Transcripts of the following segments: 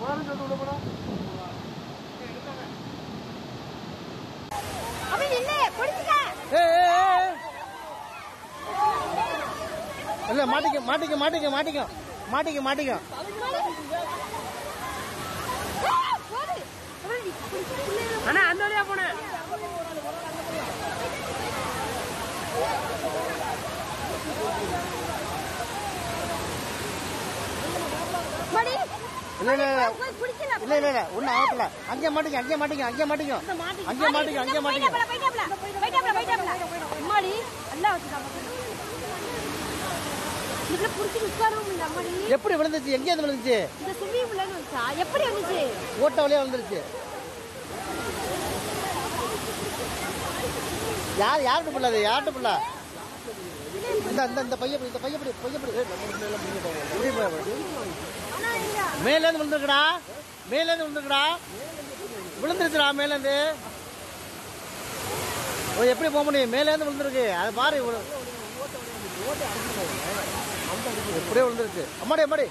அப்படி நில்லு பிடிச்சுக்க ஏய், ஏய், ஏய். இல்ல மாட்டிக்க மாட்டிக்க மாட்டிக்க மாட்டிக்க மாட்டிக்க மாட்டிக்க போடு அப்படி பிடிச்சு அண்ணா அந்த வழியா போனேன் மடி இல்ல இல்ல இல்ல போய் பிடிக்கல இல்ல இல்ல இல்ல ஒன்னும் ஆகல அங்கே மாட்டிக்க அங்கே மாட்டிக்க அங்கே மாட்டிக்க அங்கே மாட்டிக்க அங்கே மாட்டிக்க போயிட்டாப்ல போயிட்டாப்ல போயிட்டாப்ல அம்மாடி நல்லா வச்சுட்டாங்க இதுல புடிச்சு உட்காரவும் இல்ல அம்மாடி எப்படி விழுந்துச்சு எங்கே இருந்து விழுந்துச்சு இந்த ஸ்விம்மிங் பூல்ல வந்துச்சா எப்படி வந்துச்சு ஓட்ட வழியா விழுந்துருச்சு யார் யார்கிட்ட பிள்ளை அது யார்கிட்ட பிள்ளை இந்த இந்த இந்த பையன் இந்த பையன் இப்படி பையன் இப்படி ஏய், நம்ம மேல முடிய போகுது. முடிய போகுது. மேலேருந்து விழுந்துருக்குடா மேலேருந்து விழுந்துருக்குடா விழுந்துருச்சுடா மேலேருந்து ஓ எப்படி போக முடியும் மேலேருந்து விழுந்துருக்கு அது பாரு இவ்வளவு. எப்படியே விழுந்துருச்சு அம்மாடி அம்மாடி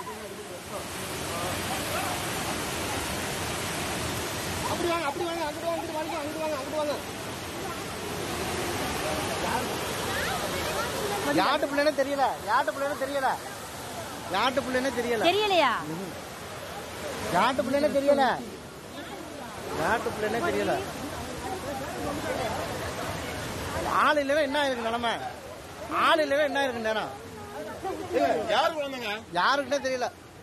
அப்படி வாங்க அப்படி வாங்க அங்கிட்டு வாங்க அங்கிட்டு வாங்க அங்கிட்டு வாங்க அங்கிட்டு வாங்க யாட்டு பிள்ளைனே தெரியல யாட்டு பிள்ளைனே தெரியல யாட்டு பிள்ளைனே தெரியல தெரியலையா யாட்டு பிள்ளைனே தெரியல யாட்டு பிள்ளைனே தெரியல ஆள் இல்லைன்னா என்ன இருக்கு நிலைமை ஆள் இல்லைன்னா என்ன இருக்கு நேரம் யாரு குழந்தைங்க யாருக்குன்னே தெரியல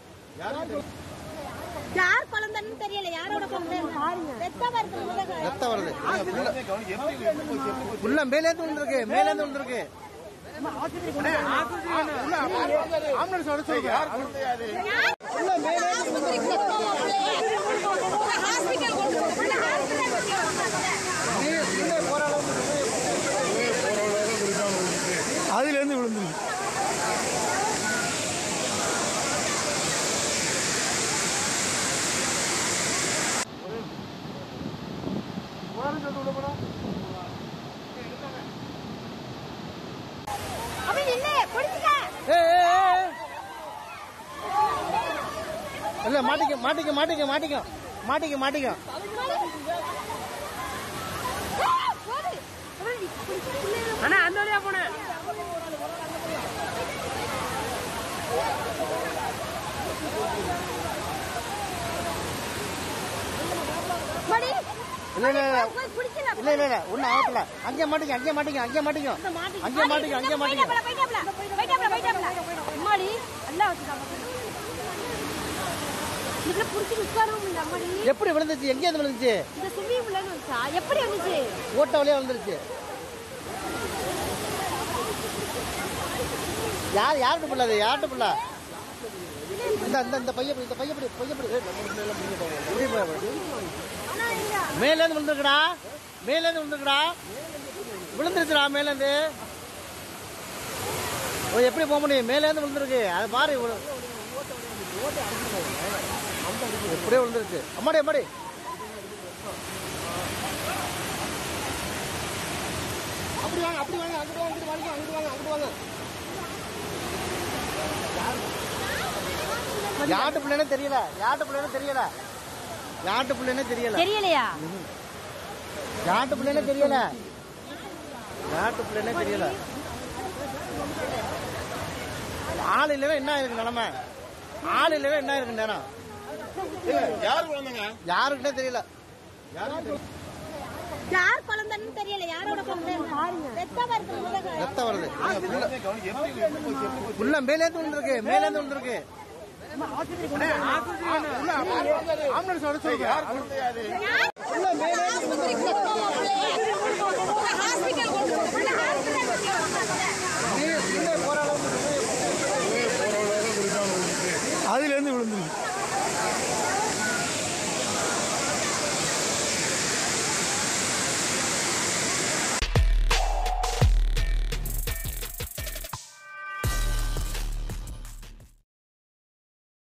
யார் குழந்தைன்னு தெரியல யாரோட குழந்தை பாருங்க ரத்தம் இருக்கு ரத்தம் வருது எப்படி உள்ள மேலேந்து விழுந்திருக்கு மேலேந்து விழுந்திருக்கு ஆம்புலன்ஸ் வர சொல்லுங்க யார் குழந்தை யாரு அதுல இருந்து விழுந்து அப்படி நில்லு பிடிச்சுக்க ஏய், ஏய், ஏய். இல்ல மாட்டிக்க மாட்டிக்க மாட்டிக்க மாட்டிக்க மாட்டிக்க மாட்டிக்க போடு அப்படி பிடிச்சு அண்ணா அந்த வழியா போனேன் மடி இல்ல இல்ல இல்ல போய் பிடிக்கல இல்ல இல்ல இல்ல ஒன்னும் ஆகல அங்கே மாட்டிக்க அங்கே மாட்டிக்க அங்கே மாட்டிக்க அங்கே மாட்டிக்க அங்கே மாட்டிக்க போயிட்டாப்ல போயிட்டாப்ல போயிட்டாப்ல அம்மாடி நல்லா வச்சுட்டாங்க இதுல புடிச்சு உட்காரவும் இல்ல அம்மாடி எப்படி விழுந்துச்சு எங்கே இருந்து விழுந்துச்சு இந்த ஸ்விம்மிங் பூல்ல வந்துச்சா எப்படி வந்துச்சு ஓட்ட வழியா விழுந்துருச்சு யார் யார்கிட்ட பிள்ளை அது யார்கிட்ட பிள்ளை இந்த இந்த இந்த பையன் இப்படி, இந்த பையன் இப்படி பையன் இப்படி ஏய், நம்ம மேல முடிய போகுது. முடிய போகுது. மேலேருந்து விழுந்துருக்குடா மேலேருந்து விழுந்துருக்குடா விழுந்துருச்சுடா மேலேருந்து ஓ எப்படி போக முடியும் மேலேருந்து விழுந்துருக்கு அது பாரு இவ்வளவு. எப்படியே விழுந்துருச்சு அம்மாடி அம்மாடி அப்படி வாங்க அப்படி வாங்க அங்கிட்டு வாங்க அங்கிட்டு வாங்க அங்கிட்டு வாங்க அங்கிட்டு வாங்க யாட்டு பிள்ளைனே தெரியல யாட்டு பிள்ளைனே தெரியல யாட்டு பிள்ளைனே தெரியல தெரியலையா யாட்டு பிள்ளைனே தெரியல யாட்டு பிள்ளைனே தெரியல ஆள் இல்லைன்னா என்ன இருக்கு நிலைமை ஆள் இல்லைன்னா என்ன இருக்கு நேரம் யாரு குழந்தைங்க யாருக்குன்னே தெரியல யார் குழந்தைன்னு தெரியல யாரோட குழந்தை பாருங்க ரத்தம் இருக்கு ரத்தம் வருது எப்படி உள்ள மேலேந்து விழுந்திருக்கு மேலேந்து விழுந்திருக்கு ஆம்புலன்ஸ் வர சொல்லுங்க யார் குழந்தை யாரு உள்ள மேலேந்து விழுந்திருக்கு